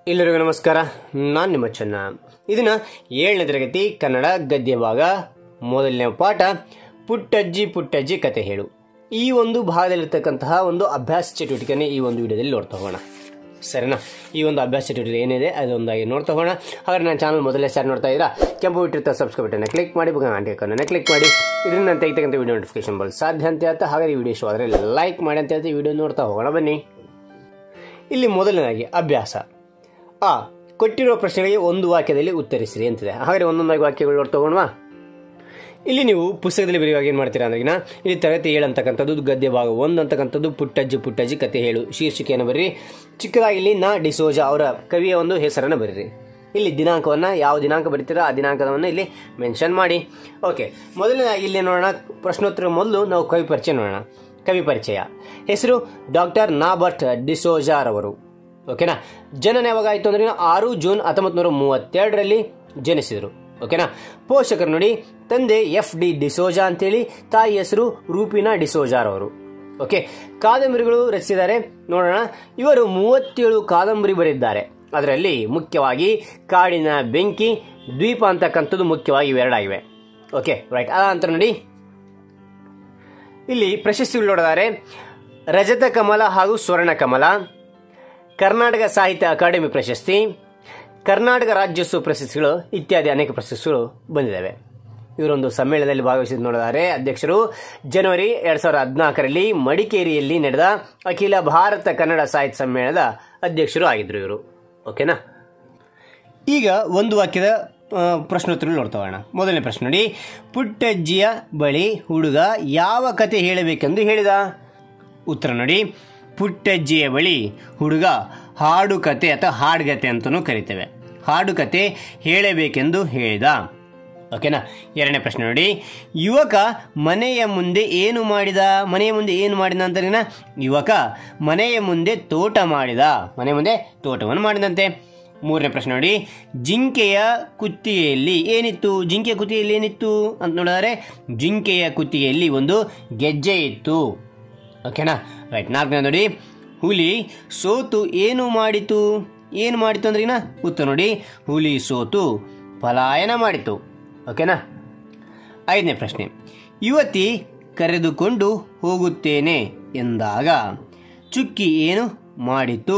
ಎಲ್ಲರಿಗೂ ನಮಸ್ಕಾರ ನಾನು ನಿಮ್ಮ ಚೆನ್ನ ಇದನ್ನ ಏಳನೇ ತರಗತಿ ಕನ್ನಡ ಗದ್ಯ ಭಾಗ ಮೊದಲನೇ ಪಾಠ ಪುಟ್ಟಜ್ಜಿ ಪುಟ್ಟಜ್ಜಿ ಕತೆ ಹೇಳು ಈ ಒಂದು ಭಾಗದಲ್ಲಿರ್ತಕ್ಕಂತಹ ಒಂದು ಅಭ್ಯಾಸ ಚಟುವಟಿಕೆನೇ ಈ ಒಂದು ವಿಡಿಯೋದಲ್ಲಿ ನೋಡ್ತಾ ಹೋಗೋಣ ಸರಿನಾ ಈ ಒಂದು ಅಭ್ಯಾಸ ಚಟುವಟಿಕೆ ಏನಿದೆ ಅದೊಂದಾಗಿ ನೋಡ್ತಾ ಹೋಗೋಣ ಹಾಗಾದ್ರೆ ನನ್ನ ಚಾನಲ್ ಮೊದಲನೇ ಸಾರಿ ನೋಡ್ತಾ ಇದ್ದೀರಾ ಕೆಂಪು ಇಟ್ಟಿರ್ತ ಸಬ್ಸ್ಕ್ರೈಬ್ ಬಟನ್ನ ಕ್ಲಿಕ್ ಮಾಡಿ ಬಗ್ಗೆ ಆಂಟಿ ಐಕನ್ನ ಕ್ಲಿಕ್ ಮಾಡಿ ಇದರಿಂದ ನಾನು ತೆಗಿತಕ್ಕಂಥ ವಿಡಿಯೋ ನೋಟಿಫಿಕೇಶನ್ ಬರಲು ಸಾಧ್ಯ ಅಂತ ಹೇಳ್ತಾ ಹಾಗಾದ್ರೆ ಈ ವಿಡಿಯೋ ಇಷ್ಟ ಆದರೆ ಲೈಕ್ ಮಾಡಿ ಅಂತ ಹೇಳ್ತಾ ವಿಡಿಯೋ ನೋಡ್ತಾ ಹೋಗೋಣ ಬನ್ನಿ ಇಲ್ಲಿ ಮೊದಲನೇದಾಗಿ ಅಭ್ಯಾಸ ಆ ಕೊಟ್ಟಿರುವ ಪ್ರಶ್ನೆಗಳಿಗೆ ಒಂದು ವಾಕ್ಯದಲ್ಲಿ ಉತ್ತರಿಸಿರಿ ಅಂತಿದೆ ಹಾಗಾದ್ರೆ ಒಂದೊಂದಾಗಿ ವಾಕ್ಯಗಳು ತಗೊಂಡ್ವಾ ಇಲ್ಲಿ ನೀವು ಪುಸ್ತಕದಲ್ಲಿ ಬರೆಯುವಾಗ ಏನು ಮಾಡ್ತೀರಾ ಅಂದ್ರೆ ಈಗ ಇಲ್ಲಿ ತರಗತಿ ಏಳು ಅಂತಕ್ಕಂಥದ್ದು ಗದ್ಯ ಭಾಗ ಒಂದು ಅಂತಕ್ಕಂಥದ್ದು ಪುಟ್ಟಜ್ಜಿ ಪುಟ್ಟಜ್ಜಿ ಕತೆ ಹೇಳು ಶೀರ್ಷಿಕೆಯನ್ನು ಬರೀರಿ ಚಿಕ್ಕದಾಗಿ ಇಲ್ಲಿ ನಾ ಡಿಸೋಜ ಅವರ ಕವಿಯ ಒಂದು ಹೆಸರನ್ನು ಬರೀರಿ ಇಲ್ಲಿ ದಿನಾಂಕವನ್ನು ಯಾವ ದಿನಾಂಕ ಬರೀತೀರಾ ಆ ದಿನಾಂಕವನ್ನು ಇಲ್ಲಿ ಮೆನ್ಷನ್ ಮಾಡಿ ಓಕೆ ಮೊದಲನೇದಾಗಿ ಇಲ್ಲಿ ನೋಡೋಣ ಪ್ರಶ್ನೋತ್ತರ ಮೊದಲು ನಾವು ಕವಿ ಪರಿಚಯ ನೋಡೋಣ ಕವಿ ಪರಿಚಯ ಹೆಸರು ಡಾಕ್ಟರ್ ನಾಬರ್ಟ್ ಡಿಸೋಜಾರವರು ಓಕೆನಾ ಜನನ ಯಾವಾಗ ಆಯಿತು ಅಂದ್ರೆ ಆರು ಜೂನ್ ಹತ್ತೊಂಬತ್ತು ನೂರ ಮೂವತ್ತೆರಡರಲ್ಲಿ ಜನಿಸಿದರು ಓಕೆನಾ ಪೋಷಕರು ನೋಡಿ ತಂದೆ ಎಫ್ ಡಿ ಡಿಸೋಜಾ ಅಂತೇಳಿ ತಾಯಿ ಹೆಸರು ರೂಪಿನಾ ಡಿಸೋಜಾರ್ ಅವರು ಓಕೆ ಕಾದಂಬರಿಗಳು ರಚಿಸಿದ್ದಾರೆ ನೋಡೋಣ ಇವರು ಮೂವತ್ತೇಳು ಕಾದಂಬರಿ ಬರೆದಿದ್ದಾರೆ ಅದರಲ್ಲಿ ಮುಖ್ಯವಾಗಿ ಕಾಡಿನ ಬೆಂಕಿ ದ್ವೀಪ ಅಂತಕ್ಕಂಥದ್ದು ಮುಖ್ಯವಾಗಿ ಇವೆರಡಾಗಿವೆ ಓಕೆ ರೈಟ್ ಆ ನಂತರ ನೋಡಿ ಇಲ್ಲಿ ಪ್ರಶಸ್ತಿಗಳು ನೋಡಿದರೆ ರಜತ ಕಮಲ ಹಾಗೂ ಸ್ವರ್ಣ ಕಮಲ ಕರ್ನಾಟಕ ಸಾಹಿತ್ಯ ಅಕಾಡೆಮಿ ಪ್ರಶಸ್ತಿ ಕರ್ನಾಟಕ ರಾಜ್ಯೋತ್ಸವ ಪ್ರಶಸ್ತಿಗಳು ಇತ್ಯಾದಿ ಅನೇಕ ಪ್ರಶಸ್ತಿಗಳು ಬಂದಿದ್ದಾವೆ ಇವರೊಂದು ಸಮ್ಮೇಳನದಲ್ಲಿ ಭಾಗವಹಿಸಿದ ನೋಡಿದರೆ ಅಧ್ಯಕ್ಷರು ಜನವರಿ ಎರಡ್ ಸಾವಿರದ ಹದಿನಾಲ್ಕರಲ್ಲಿ ಮಡಿಕೇರಿಯಲ್ಲಿ ನಡೆದ ಅಖಿಲ ಭಾರತ ಕನ್ನಡ ಸಾಹಿತ್ಯ ಸಮ್ಮೇಳನದ ಅಧ್ಯಕ್ಷರು ಆಗಿದ್ರು ಇವರು ಓಕೆನಾ ಈಗ ಒಂದು ವಾಕ್ಯದ ಆ, ಪ್ರಶ್ನೋತ್ತರಗಳು ನೋಡ್ತಾ ಹೋಗೋಣ ಮೊದಲನೇ ಪ್ರಶ್ನೆ ನೋಡಿ ಪುಟ್ಟಜ್ಜಿಯ ಬಳಿ ಹುಡುಗ ಯಾವ ಕತೆ ಹೇಳಬೇಕೆಂದು ಹೇಳಿದ ಉತ್ತರ ನೋಡಿ ಪುಟ್ಟಜ್ಜಿಯ ಬಳಿ ಹುಡುಗ ಹಾಡು ಕತೆ ಅಥವಾ ಹಾಡುಗತೆ ಅಂತಲೂ ಕರಿತೇವೆ ಹಾಡು ಕತೆ ಹೇಳಬೇಕೆಂದು ಹೇಳಿದ ಓಕೆನಾ ಎರಡನೇ ಪ್ರಶ್ನೆ ನೋಡಿ ಯುವಕ ಮನೆಯ ಮುಂದೆ ಏನು ಮಾಡಿದ ಮನೆಯ ಮುಂದೆ ಏನು ಮಾಡಿದ ಅಂತಂದ್ರೆ ಯುವಕ ಮನೆಯ ಮುಂದೆ ತೋಟ ಮಾಡಿದ ಮನೆ ಮುಂದೆ ತೋಟವನ್ನು ಮಾಡಿದಂತೆ ಮೂರನೇ ಪ್ರಶ್ನೆ ನೋಡಿ ಜಿಂಕೆಯ ಕುತ್ತಿಗೆಯಲ್ಲಿ ಏನಿತ್ತು ಜಿಂಕೆಯ ಕುತ್ತಿಗೆಯಲ್ಲಿ ಏನಿತ್ತು ಅಂತ ನೋಡಿದರೆ ಜಿಂಕೆಯ ಕುತ್ತಿಗೆಯಲ್ಲಿ ಒಂದು ಗೆಜ್ಜೆ ಇತ್ತು ಓಕೆನಾ ರೈಟ್ ನಾಲ್ಕನೇ ನೋಡಿ ಹುಲಿ ಸೋತು ಏನು ಮಾಡಿತು ಏನು ಮಾಡಿತು ಅಂದ್ರಿನ ಉತ್ತರ ನೋಡಿ ಹುಲಿ ಸೋತು ಪಲಾಯನ ಮಾಡಿತು ಓಕೆನಾ ಐದನೇ ಪ್ರಶ್ನೆ ಯುವತಿ ಕರೆದುಕೊಂಡು ಹೋಗುತ್ತೇನೆ ಎಂದಾಗ ಚುಕ್ಕಿ ಏನು ಮಾಡಿತು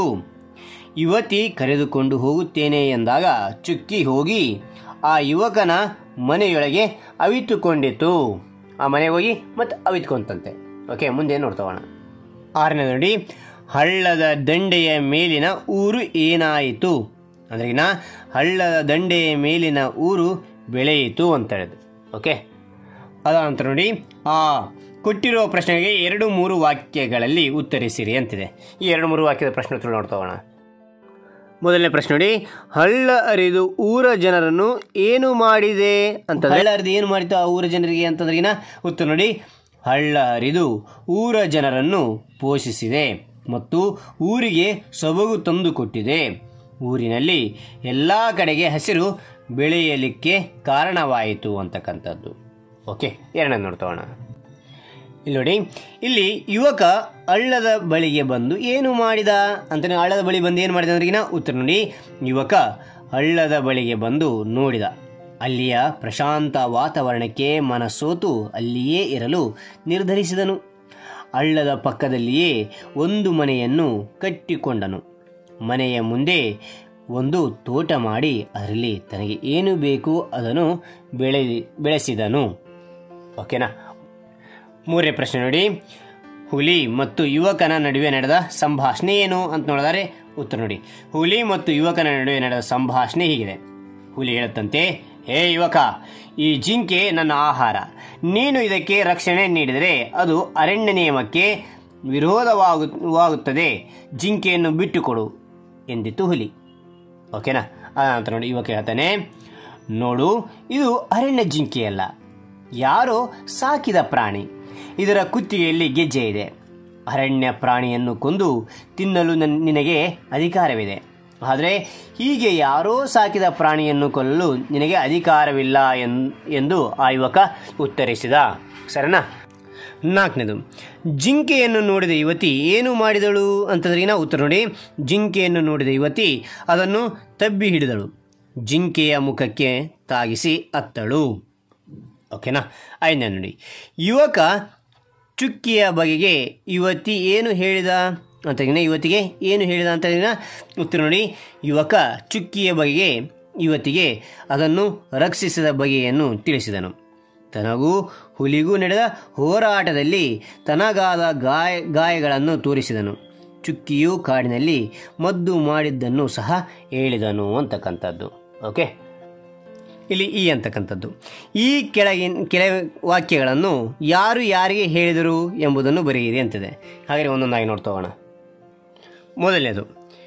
ಯುವತಿ ಕರೆದುಕೊಂಡು ಹೋಗುತ್ತೇನೆ ಎಂದಾಗ ಚುಕ್ಕಿ ಹೋಗಿ ಆ ಯುವಕನ ಮನೆಯೊಳಗೆ ಅವಿತುಕೊಂಡಿತು ಆ ಮನೆಗೆ ಹೋಗಿ ಮತ್ತೆ ಅವಿತ್ಕೊಂತಂತೆ ಓಕೆ ಮುಂದೆ ನೋಡ್ತೋಣ ಆರನೇ ನೋಡಿ ಹಳ್ಳದ ದಂಡೆಯ ಮೇಲಿನ ಊರು ಏನಾಯಿತು ಅಂದ್ರೆ ಇನ್ನ ಹಳ್ಳದ ದಂಡೆಯ ಮೇಲಿನ ಊರು ಬೆಳೆಯಿತು ಅಂತ ಹೇಳಿದ್ರು ಓಕೆ ಅದ ನಂತರ ನೋಡಿ ಆ ಕೊಟ್ಟಿರುವ ಪ್ರಶ್ನೆಗೆ ಎರಡು ಮೂರು ವಾಕ್ಯಗಳಲ್ಲಿ ಉತ್ತರಿಸಿರಿ ಅಂತಿದೆ ಈ ಎರಡು ಮೂರು ವಾಕ್ಯದ ಪ್ರಶ್ನೋತ್ತರ ನೋಡ್ತಾ ಹೋಗೋಣ ಮೊದಲನೇ ಪ್ರಶ್ನೆ ನೋಡಿ ಹಳ್ಳ ಅರಿದು ಊರ ಜನರನ್ನು ಏನು ಮಾಡಿದೆ ಅಂತ ಹಳ್ಳ ಅರಿದು ಏನು ಮಾಡಿತು ಆ ಊರ ಜನರಿಗೆ ಅಂತಂದ್ರೆ ಏನ ಉತ್ತರ ನೋಡಿ ಹಳ್ಳ ಅರಿದು ಊರ ಜನರನ್ನು ಪೋಷಿಸಿದೆ ಮತ್ತು ಊರಿಗೆ ಸೊಬಗು ತಂದು ಕೊಟ್ಟಿದೆ ಊರಿನಲ್ಲಿ ಎಲ್ಲ ಕಡೆಗೆ ಹಸಿರು ಬೆಳೆಯಲಿಕ್ಕೆ ಕಾರಣವಾಯಿತು ಅಂತಕ್ಕಂಥದ್ದು ಓಕೆ ಎರಡನೇ ನೋಡ್ತೋಣ ಇಲ್ಲಿ ನೋಡಿ ಇಲ್ಲಿ ಯುವಕ ಹಳ್ಳದ ಬಳಿಗೆ ಬಂದು ಏನು ಮಾಡಿದ ಅಂತಾನೆ ಹಳ್ಳದ ಬಳಿ ಬಂದು ಏನು ಮಾಡಿದ ಅಂದ್ರೆ ಉತ್ತರ ನೋಡಿ ಯುವಕ ಹಳ್ಳದ ಬಳಿಗೆ ಬಂದು ನೋಡಿದ ಅಲ್ಲಿಯ ಪ್ರಶಾಂತ ವಾತಾವರಣಕ್ಕೆ ಮನಸೋತು ಅಲ್ಲಿಯೇ ಇರಲು ನಿರ್ಧರಿಸಿದನು ಹಳ್ಳದ ಪಕ್ಕದಲ್ಲಿಯೇ ಒಂದು ಮನೆಯನ್ನು ಕಟ್ಟಿಕೊಂಡನು ಮನೆಯ ಮುಂದೆ ಒಂದು ತೋಟ ಮಾಡಿ ಅದರಲ್ಲಿ ತನಗೆ ಏನು ಬೇಕು ಅದನ್ನು ಬೆಳೆ ಬೆಳೆಸಿದನು ಓಕೆನಾ ಮೂರನೇ ಪ್ರಶ್ನೆ ನೋಡಿ ಹುಲಿ ಮತ್ತು ಯುವಕನ ನಡುವೆ ನಡೆದ ಸಂಭಾಷಣೆ ಏನು ಅಂತ ನೋಡಿದರೆ ಉತ್ತರ ನೋಡಿ ಹುಲಿ ಮತ್ತು ಯುವಕನ ನಡುವೆ ನಡೆದ ಸಂಭಾಷಣೆ ಹೀಗಿದೆ ಹುಲಿ ಹೇಳುತ್ತಂತೆ ಹೇ ಯುವಕ ಈ ಜಿಂಕೆ ನನ್ನ ಆಹಾರ ನೀನು ಇದಕ್ಕೆ ರಕ್ಷಣೆ ನೀಡಿದರೆ ಅದು ಅರಣ್ಯ ನಿಯಮಕ್ಕೆ ವಿರೋಧವಾಗುತ್ತದೆ ಜಿಂಕೆಯನ್ನು ಬಿಟ್ಟುಕೊಡು ಎಂದಿತ್ತು ಹುಲಿ ಓಕೆನಾ ಆ ನಂತರ ನೋಡಿ ಯುವಕ ಹೇಳ್ತಾನೆ ನೋಡು ಇದು ಅರಣ್ಯ ಜಿಂಕೆಯಲ್ಲ ಯಾರೋ ಸಾಕಿದ ಪ್ರಾಣಿ ಇದರ ಕುತ್ತಿಗೆಯಲ್ಲಿ ಗೆಜ್ಜೆ ಇದೆ ಅರಣ್ಯ ಪ್ರಾಣಿಯನ್ನು ಕೊಂದು ತಿನ್ನಲು ನನ್ ನಿನಗೆ ಅಧಿಕಾರವಿದೆ ಆದರೆ ಹೀಗೆ ಯಾರೋ ಸಾಕಿದ ಪ್ರಾಣಿಯನ್ನು ಕೊಲ್ಲಲು ನಿನಗೆ ಅಧಿಕಾರವಿಲ್ಲ ಎನ್- ಎಂದು ಆ ಯುವಕ ಉತ್ತರಿಸಿದ ಸರಿನಾ ನಾಲ್ಕನೇದು ಜಿಂಕೆಯನ್ನು ನೋಡಿದ ಯುವತಿ ಏನು ಮಾಡಿದಳು ಅಂತಂದ್ರಿನ ಉತ್ತರ ನೋಡಿ ಜಿಂಕೆಯನ್ನು ನೋಡಿದ ಯುವತಿ ಅದನ್ನು ತಬ್ಬಿ ಹಿಡಿದಳು ಜಿಂಕೆಯ ಮುಖಕ್ಕೆ ತಾಗಿಸಿ ಅತ್ತಳು ಓಕೆನಾ ಐದನೇ ನೋಡಿ ಯುವಕ ಚುಕ್ಕಿಯ ಬಗೆಗೆ ಯುವತಿ ಏನು ಹೇಳಿದ ಅಂತ ಯುವತಿಗೆ ಏನು ಹೇಳಿದ ಅಂತ ಉತ್ತರ ನೋಡಿ ಯುವಕ ಚುಕ್ಕಿಯ ಬಗೆಗೆ ಯುವತಿಗೆ ಅದನ್ನು ರಕ್ಷಿಸಿದ ಬಗೆಯನ್ನು ತಿಳಿಸಿದನು ತನಗೂ ಹುಲಿಗೂ ನಡೆದ ಹೋರಾಟದಲ್ಲಿ ತನಗಾದ ಗಾಯ ಗಾಯಗಳನ್ನು ತೋರಿಸಿದನು ಚುಕ್ಕಿಯು ಕಾಡಿನಲ್ಲಿ ಮದ್ದು ಮಾಡಿದ್ದನ್ನು ಸಹ ಹೇಳಿದನು ಅಂತಕ್ಕಂಥದ್ದು ಓಕೆ ಇಲ್ಲಿ ಈ ಅಂತಕ್ಕಂಥದ್ದು ಈ ಕೆಳಗಿನ ಕೆಲ ವಾಕ್ಯಗಳನ್ನು ಯಾರು ಯಾರಿಗೆ ಹೇಳಿದರು ಎಂಬುದನ್ನು ಬರೆಯಿರಿ ಅಂತಿದೆ ಹಾಗೆ ಒಂದೊಂದಾಗಿ ನೋಡ್ತೋಗೋಣ ಮೊದಲನೇದು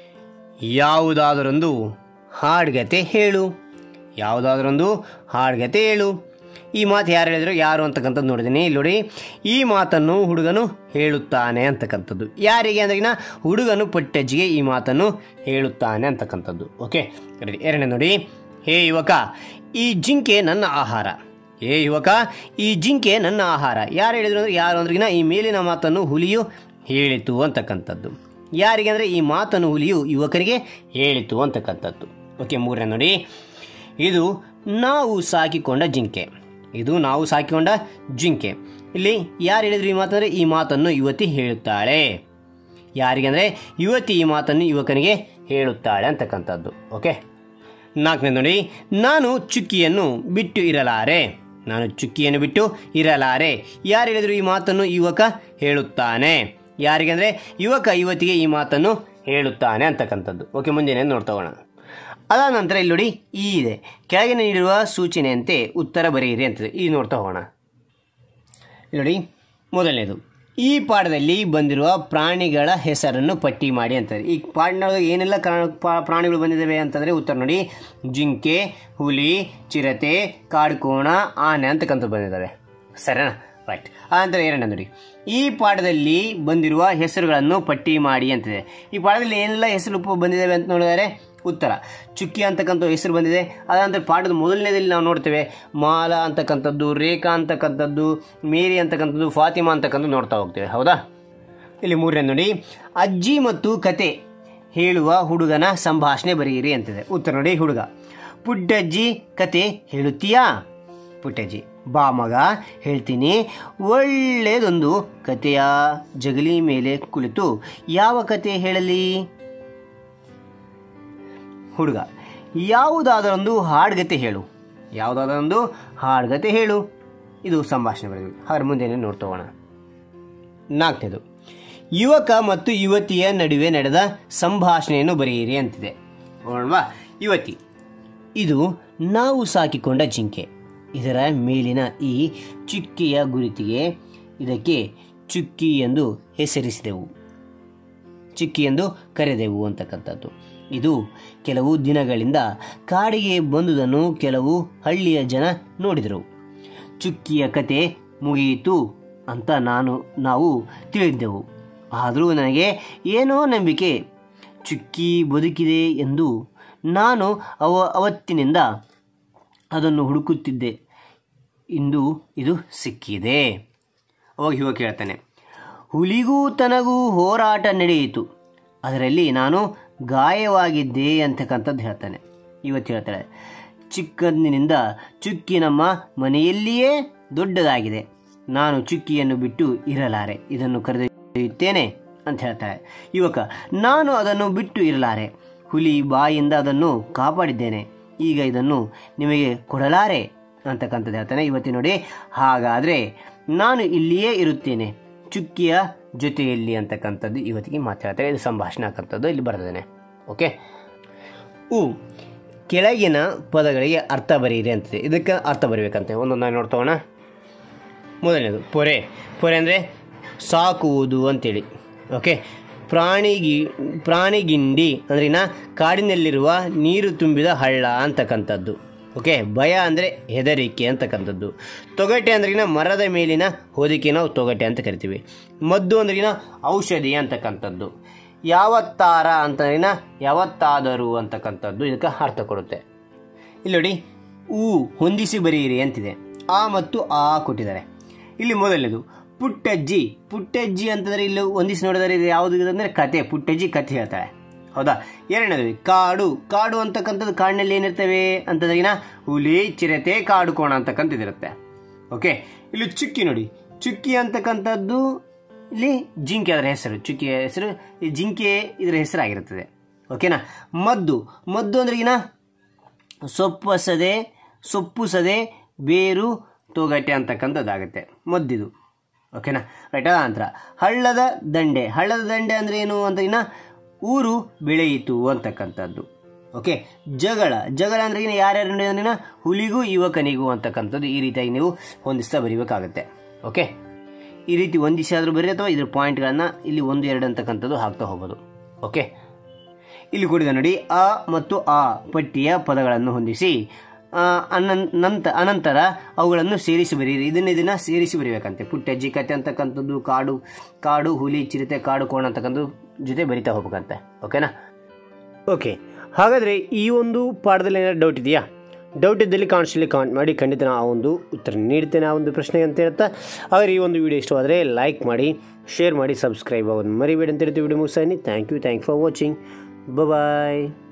ಯಾವುದಾದರೊಂದು ಹಾಡ್ಗತೆ ಹೇಳು ಯಾವುದಾದರೊಂದು ಹಾಡ್ಗತೆ ಹೇಳು ಈ ಮಾತು ಯಾರು ಹೇಳಿದ್ರು ಯಾರು ಅಂತಕ್ಕಂಥದ್ದು ನೋಡಿದ್ದೀನಿ ಇಲ್ಲಿ ನೋಡಿ ಈ ಮಾತನ್ನು ಹುಡುಗನು ಹೇಳುತ್ತಾನೆ ಅಂತಕ್ಕಂಥದ್ದು ಯಾರಿಗೆ ಅಂದ್ರಿನ ಹುಡುಗನು ಪಟ್ಟಜ್ಜಿಗೆ ಈ ಮಾತನ್ನು ಹೇಳುತ್ತಾನೆ ಅಂತಕ್ಕಂಥದ್ದು ಓಕೆ ರೆಡಿ ಎರಡನೇ ನೋಡಿ ಹೇ ಯುವಕ ಈ ಜಿಂಕೆ ನನ್ನ ಆಹಾರ ಹೇ ಯುವಕ ಈ ಜಿಂಕೆ ನನ್ನ ಆಹಾರ ಯಾರು ಹೇಳಿದ್ರು ಅಂದ್ರೆ ಯಾರು ಅಂದ್ರಿಗಿನ ಈ ಮೇಲಿನ ಮಾತನ್ನು ಹುಲಿಯು ಹೇಳಿತು ಅಂತಕ್ಕಂಥದ್ದು ಯಾರಿಗೆ ಅಂದರೆ ಈ ಮಾತನ್ನು ಹುಲಿಯು ಯುವಕರಿಗೆ ಹೇಳಿತು ಅಂತಕ್ಕಂಥದ್ದು ಓಕೆ ಮೂರನೇ ನೋಡಿ ಇದು ನಾವು ಸಾಕಿಕೊಂಡ ಜಿಂಕೆ ಇದು ನಾವು ಸಾಕಿಕೊಂಡ ಜಿಂಕೆ ಇಲ್ಲಿ ಯಾರು ಹೇಳಿದ್ರು ಈ ಮಾತಂದರೆ ಈ ಮಾತನ್ನು ಯುವತಿ ಹೇಳುತ್ತಾಳೆ ಯಾರಿಗೆ ಅಂದರೆ ಯುವತಿ ಈ ಮಾತನ್ನು ಯುವಕನಿಗೆ ಹೇಳುತ್ತಾಳೆ ಅಂತಕ್ಕಂಥದ್ದು ಓಕೆ ನಾಲ್ಕನೇ ನೋಡಿ ನಾನು ಚುಕ್ಕಿಯನ್ನು ಬಿಟ್ಟು ಇರಲಾರೆ ನಾನು ಚುಕ್ಕಿಯನ್ನು ಬಿಟ್ಟು ಇರಲಾರೆ ಯಾರು ಹೇಳಿದ್ರು ಈ ಮಾತನ್ನು ಯುವಕ ಹೇಳುತ್ತಾನೆ ಯಾರಿಗೆ ಅಂದರೆ ಯುವಕ ಯುವತಿಗೆ ಈ ಮಾತನ್ನು ಹೇಳುತ್ತಾನೆ ಅಂತಕ್ಕಂಥದ್ದು ಓಕೆ ಮುಂದಿನ ನೋಡ್ತೋಗೋಣ ಅದಾದ ನಂತರ ಇಲ್ಲಿ ನೋಡಿ ಈ ಇದೆ ಕೆಳಗಿನ ನೀಡಿರುವ ಸೂಚನೆಯಂತೆ ಉತ್ತರ ಬರೆಯಿರಿ ಅಂತದೆ ಈ ನೋಡ್ತಾ ಹೋಗೋಣ ಇಲ್ಲಿ ನೋಡಿ ಮೊದಲನೇದು ಈ ಪಾಠದಲ್ಲಿ ಬಂದಿರುವ ಪ್ರಾಣಿಗಳ ಹೆಸರನ್ನು ಪಟ್ಟಿ ಮಾಡಿ ಅಂತಾರೆ ಈ ಪಾಠದೊಳಗೆ ಏನೆಲ್ಲ ಕಾ- ಪಾ- ಪ್ರಾಣಿಗಳು ಬಂದಿದ್ದಾವೆ ಅಂತಂದರೆ ಉತ್ತರ ನೋಡಿ ಜಿಂಕೆ ಹುಲಿ ಚಿರತೆ ಕಾಡ್ಕೋಣ ಆನೆ ಅಂತಕ್ಕಂಥ ಬಂದಿದ್ದಾವೆ ಸರಿನಾ ರೈಟ್ ಆನಂತರ ಎರಡನೇ ನೋಡಿ ಈ ಪಾಠದಲ್ಲಿ ಬಂದಿರುವ ಹೆಸರುಗಳನ್ನು ಪಟ್ಟಿ ಮಾಡಿ ಅಂತಿದೆ ಈ ಪಾಠದಲ್ಲಿ ಏನೆಲ್ಲ ಹೆಸರು ಪ- ಬಂದಿದ್ದಾವೆ ಅಂತ ನೋಡಿದರೆ ಉತ್ತರ ಚುಕ್ಕಿ ಅಂತಕ್ಕಂಥ ಹೆಸರು ಬಂದಿದೆ ಅದಂತರ ಪಾಠದ ಮೊದಲನೇದಲ್ಲಿ ನಾವು ನೋಡ್ತೇವೆ ಮಾಲ ಅಂತಕ್ಕಂಥದ್ದು ರೇಖಾ ಅಂತಕ್ಕಂಥದ್ದು ಮೇರಿ ಅಂತಕ್ಕಂಥದ್ದು ಫಾತಿಮಾ ಅಂತಕ್ಕಂಥದ್ದು ನೋಡ್ತಾ ಹೋಗ್ತೇವೆ ಹೌದಾ ಇಲ್ಲಿ ಮೂರನೇ ನೋಡಿ ಅಜ್ಜಿ ಮತ್ತು ಕತೆ ಹೇಳುವ ಹುಡುಗನ ಸಂಭಾಷಣೆ ಬರೆಯಿರಿ ಅಂತಿದೆ ಉತ್ತರ ನೋಡಿ ಹುಡುಗ ಪುಟ್ಟಜ್ಜಿ ಕತೆ ಹೇಳುತ್ತೀಯಾ ಪುಟ್ಟಜ್ಜಿ ಬಾ ಮಗ ಹೇಳ್ತೀನಿ ಒಳ್ಳೆಯದೊಂದು ಕತೆಯ ಜಗಲಿ ಮೇಲೆ ಕುಳಿತು ಯಾವ ಕತೆ ಹೇಳಲಿ ಹುಡುಗ ಯಾವುದಾದರೊಂದು ಹಾಡ್ಗತೆ ಹೇಳು ಯಾವುದಾದರೊಂದು ಹಾಡ್ಗತೆ ಹೇಳು ಇದು ಸಂಭಾಷಣೆ ಬರೆದ್ವಿ ಹಾಗಾದ್ರೆ ಮುಂದೆ ನೋಡ್ತೋಗೋಣ ನಾಲ್ಕನೇದು ಯುವಕ ಮತ್ತು ಯುವತಿಯ ನಡುವೆ ನಡೆದ ಸಂಭಾಷಣೆಯನ್ನು ಬರೆಯಿರಿ ಅಂತಿದೆ ನೋಡಲ್ವಾ ಯುವತಿ ಇದು ನಾವು ಸಾಕಿಕೊಂಡ ಜಿಂಕೆ ಇದರ ಮೇಲಿನ ಈ ಚುಕ್ಕಿಯ ಗುರುತಿಗೆ ಇದಕ್ಕೆ ಚುಕ್ಕಿ ಎಂದು ಹೆಸರಿಸಿದೆವು ಚಿಕ್ಕಿ ಎಂದು ಕರೆದೆವು ಅಂತಕ್ಕಂಥದ್ದು ಇದು ಕೆಲವು ದಿನಗಳಿಂದ ಕಾಡಿಗೆ ಬಂದುದನ್ನು ಕೆಲವು ಹಳ್ಳಿಯ ಜನ ನೋಡಿದರು ಚುಕ್ಕಿಯ ಕತೆ ಮುಗಿಯಿತು ಅಂತ ನಾನು ನಾವು ತಿಳಿದ್ದೆವು ಆದರೂ ನನಗೆ ಏನೋ ನಂಬಿಕೆ ಚುಕ್ಕಿ ಬದುಕಿದೆ ಎಂದು ನಾನು ಅವ ಅವತ್ತಿನಿಂದ ಅದನ್ನು ಹುಡುಕುತ್ತಿದ್ದೆ ಇಂದು ಇದು ಸಿಕ್ಕಿದೆ ಅವಾಗ ಯುವಕ ಹೇಳ್ತಾನೆ ಹುಲಿಗೂ ತನಗೂ ಹೋರಾಟ ನಡೆಯಿತು ಅದರಲ್ಲಿ ನಾನು ಗಾಯವಾಗಿದ್ದೆ ಅಂತಕ್ಕಂಥದ್ದು ಹೇಳ್ತಾನೆ ಇವತ್ತು ಹೇಳ್ತಾಳೆ ಚಿಕ್ಕಂದಿನಿಂದ ಚುಕ್ಕಿ ನಮ್ಮ ಮನೆಯಲ್ಲಿಯೇ ದೊಡ್ಡದಾಗಿದೆ ನಾನು ಚುಕ್ಕಿಯನ್ನು ಬಿಟ್ಟು ಇರಲಾರೆ ಇದನ್ನು ಕರೆದೊಯ್ಯುತ್ತೇನೆ ಅಂತ ಹೇಳ್ತಾಳೆ ಯುವಕ ನಾನು ಅದನ್ನು ಬಿಟ್ಟು ಇರಲಾರೆ ಹುಲಿ ಬಾಯಿಂದ ಅದನ್ನು ಕಾಪಾಡಿದ್ದೇನೆ ಈಗ ಇದನ್ನು ನಿಮಗೆ ಕೊಡಲಾರೆ ಅಂತಕ್ಕಂಥದ್ದು ಹೇಳ್ತಾನೆ ಇವತ್ತಿ ನೋಡಿ ಹಾಗಾದರೆ ನಾನು ಇಲ್ಲಿಯೇ ಇರುತ್ತೇನೆ ಚುಕ್ಕಿಯ ಜೊತೆಯಲ್ಲಿ ಅಂತಕ್ಕಂಥದ್ದು ಇವತ್ತಿಗೆ ಮಾತಾಡ್ತಾರೆ ಇದು ಸಂಭಾಷಣೆ ಹಾಕಂಥದ್ದು ಇಲ್ಲಿ ಬರ್ತದೇನೆ ಓಕೆ ಉ ಕೆಳಗಿನ ಪದಗಳಿಗೆ ಅರ್ಥ ಬರೆಯಿರಿ ಅಂತಿದೆ ಇದಕ್ಕೆ ಅರ್ಥ ಬರೀಬೇಕಂತೆ ಒಂದೊಂದಾಗಿ ನೋಡ್ತೋಣ ಮೊದಲನೇದು ಪೊರೆ ಪೊರೆ ಅಂದರೆ ಸಾಕುವುದು ಅಂತೇಳಿ ಓಕೆ ಪ್ರಾಣಿಗಿ ಪ್ರಾಣಿಗಿಂಡಿ ಅಂದ್ರಿನ ಕಾಡಿನಲ್ಲಿರುವ ನೀರು ತುಂಬಿದ ಹಳ್ಳ ಅಂತಕ್ಕಂಥದ್ದು ಓಕೆ ಭಯ ಅಂದರೆ ಹೆದರಿಕೆ ಅಂತಕ್ಕಂಥದ್ದು ತೊಗಟೆ ಅಂದ್ರಿನ ಮರದ ಮೇಲಿನ ಹೊದಿಕೆ ನಾವು ತೊಗಟೆ ಅಂತ ಕರಿತೀವಿ ಮದ್ದು ಅಂದ್ರಿನ ಔಷಧಿ ಅಂತಕ್ಕಂಥದ್ದು ಯಾವತ್ತಾರ ಅಂತಂದ್ರಿನ ಯಾವತ್ತಾದರೂ ಅಂತಕ್ಕಂಥದ್ದು ಇದಕ್ಕೆ ಅರ್ಥ ಕೊಡುತ್ತೆ ಇಲ್ಲಿ ನೋಡಿ ಊ ಹೊಂದಿಸಿ ಬರೆಯಿರಿ ಅಂತಿದೆ ಆ ಮತ್ತು ಆ ಕೊಟ್ಟಿದ್ದಾರೆ ಇಲ್ಲಿ ಮೊದಲನೇದು ಪುಟ್ಟಜ್ಜಿ ಪುಟ್ಟಜ್ಜಿ ಅಂತಂದ್ರೆ ಇಲ್ಲಿ ಒಂದಿಷ್ಟು ನೋಡಿದರೆ ಇದು ಯಾವುದು ಅಂದರೆ ಕತೆ ಪುಟ್ಟಜ್ಜಿ ಕತೆ ಹೇಳ್ತಾಳೆ ಹೌದಾ ಎರಡನೇದು ಕಾಡು ಕಾಡು ಅಂತಕ್ಕಂಥದ್ದು ಕಾಡಿನಲ್ಲಿ ಏನಿರ್ತವೆ ಅಂತಂದ್ರಿನ ಹುಲಿ ಚಿರತೆ ಕಾಡು ಕೋಣ ಅಂತಕ್ಕಂಥದ್ದಿರುತ್ತೆ ಓಕೆ ಇಲ್ಲಿ ಚುಕ್ಕಿ ನೋಡಿ ಚುಕ್ಕಿ ಅಂತಕ್ಕಂಥದ್ದು ಇಲ್ಲಿ ಜಿಂಕೆ ಅದರ ಹೆಸರು ಚುಕ್ಕಿಯ ಹೆಸರು ಈ ಜಿಂಕೆ ಇದರ ಹೆಸರಾಗಿರುತ್ತದೆ ಓಕೆನಾ ಮದ್ದು ಮದ್ದು ಅಂದ್ರೆ ಏನ ಸೊಪ್ಪಸದೆ ಸೊಪ್ಪುಸದೆ ಬೇರು ತೊಗಟೆ ಅಂತಕ್ಕಂಥದ್ದಾಗುತ್ತೆ ಮದ್ದಿದು ಓಕೆನಾ ರೈಟ್ ನಂತರ ಹಳ್ಳದ ದಂಡೆ ಹಳ್ಳದ ದಂಡೆ ಅಂದ್ರೆ ಏನು ಅಂತ ಇನ್ನ ಊರು ಬೆಳೆಯಿತು ಅಂತಕ್ಕಂಥದ್ದು ಓಕೆ ಜಗಳ ಜಗಳ ಅಂದ್ರೆ ಇನ್ನು ಯಾರ್ಯಾರು ಅಂದ್ರೆ ಹುಲಿಗೂ ಯುವಕನಿಗೂ ಅಂತಕ್ಕಂಥದ್ದು ಈ ರೀತಿಯಾಗಿ ನೀವು ಹೊಂದಿಸ್ತಾ ಬರೀಬೇಕಾಗುತ್ತೆ ಓಕೆ ಈ ರೀತಿ ಹೊಂದಿಸಿ ಆದರೂ ಬರೀ ಅಥವಾ ಇದ್ರ ಪಾಯಿಂಟ್ಗಳನ್ನು ಇಲ್ಲಿ ಒಂದು ಎರಡು ಅಂತಕ್ಕಂಥದ್ದು ಹಾಕ್ತಾ ಹೋಗೋದು ಓಕೆ ಇಲ್ಲಿ ಕೊಡಿದ ನೋಡಿ ಅ ಮತ್ತು ಆ ಪಟ್ಟಿಯ ಪದಗಳನ್ನು ಹೊಂದಿಸಿ ಆ, ಅನನ್- ನಂತ ಅನಂತರ ಅವುಗಳನ್ನು ಸೇರಿಸಿ ಬರೀರಿ ಇದನ್ನ ಇದನ್ನ ಸೇರಿಸಿ ಬರೀಬೇಕಂತೆ ಪುಟ್ಟಜ್ಜಿ ಕತೆ ಅಂತಕ್ಕಂಥದ್ದು ಕಾಡು ಕಾಡು ಹುಲಿ ಚಿರತೆ ಕಾಡು ಕೋಣ ಅಂತಕ್ಕಂಥದ್ದು ಜೊತೆ ಬರಿತಾ ಹೋಗ್ಬೇಕಂತೆ ಓಕೆನಾ ಓಕೆ ಹಾಗಾದರೆ ಈ ಒಂದು ಪಾಠದಲ್ಲಿ ಏನಾದ್ರು ಡೌಟ್ ಇದೆಯಾ ಡೌಟ್ ಇದ್ದಲ್ಲಿ ಕಾಣಿಸ್ಲಿ ಕಾಮೆಂಟ್ ಮಾಡಿ ಖಂಡಿತ ನಾನು ಆ ಒಂದು ಉತ್ತರ ನೀಡ್ತೇನೆ ಆ ಒಂದು ಪ್ರಶ್ನೆಗೆ ಅಂತ ಹೇಳ್ತಾ ಹಾಗಾದ್ರೆ ಈ ಒಂದು ವಿಡಿಯೋ ಇಷ್ಟವಾದರೆ ಲೈಕ್ ಮಾಡಿ ಶೇರ್ ಮಾಡಿ ಸಬ್ಸ್ಕ್ರೈಬ್ ಆಗೋದು ಮರಿಬೇಡಿ ಅಂತ ಹೇಳ್ತೀವಿ ವಿಡಿಯೋ ಮುಗಿಸ್ತೀನಿ thank you thank for watching bye